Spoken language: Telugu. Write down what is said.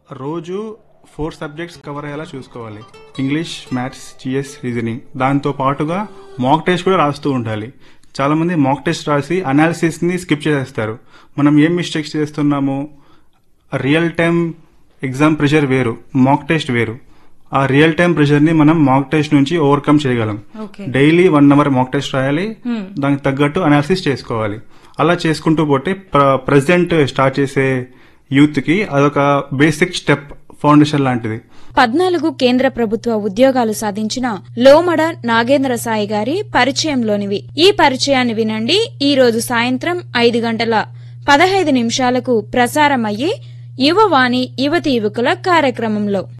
రోజు ఫోర్ సబ్జెక్ట్స్ కవర్ అయ్యేలా చూసుకోవాలి ఇంగ్లీష్ మ్యాథ్స్ జిఎస్ రీజనింగ్ దాంతో పాటుగా మాక్ టెస్ట్ కూడా రాస్తూ ఉండాలి చాలా మంది మాక్ టెస్ట్ రాసి అనాలిసిస్ ని స్కిప్ చేసేస్తారు మనం ఏం మిస్టేక్స్ చేస్తున్నాము రియల్ టైం ఎగ్జామ్ ప్రెషర్ వేరు మాక్ టెస్ట్ వేరు ఆ రియల్ టైం ప్రెషర్ ని మనం మాక్ టెస్ట్ నుంచి ఓవర్కమ్ చేయగలం okay daily one hour mock test రాయాలి దానికి తగ్గట్టు అనాలిసిస్ చేసుకోవాలి అలా చేసుకుంటూ పోతే ప్రజెంట్ స్టార్ట్ చేసే యూత్ కి అదొక బేసిక్ స్టెప్ ఫౌండేషన్ లాంటిది పద్నాలుగు కేంద్ర ప్రభుత్వ ఉద్యోగాలు సాధించిన లోమడ నాగేంద్ర సాయి గారి పరిచయంలోనివి ఈ పరిచయాన్ని వినండి ఈ రోజు సాయంత్రం ఐదు గంటల పదహైదు నిమిషాలకు ప్రసారమయ్యే యువవాణి యువతి యువకుల కార్యక్రమంలో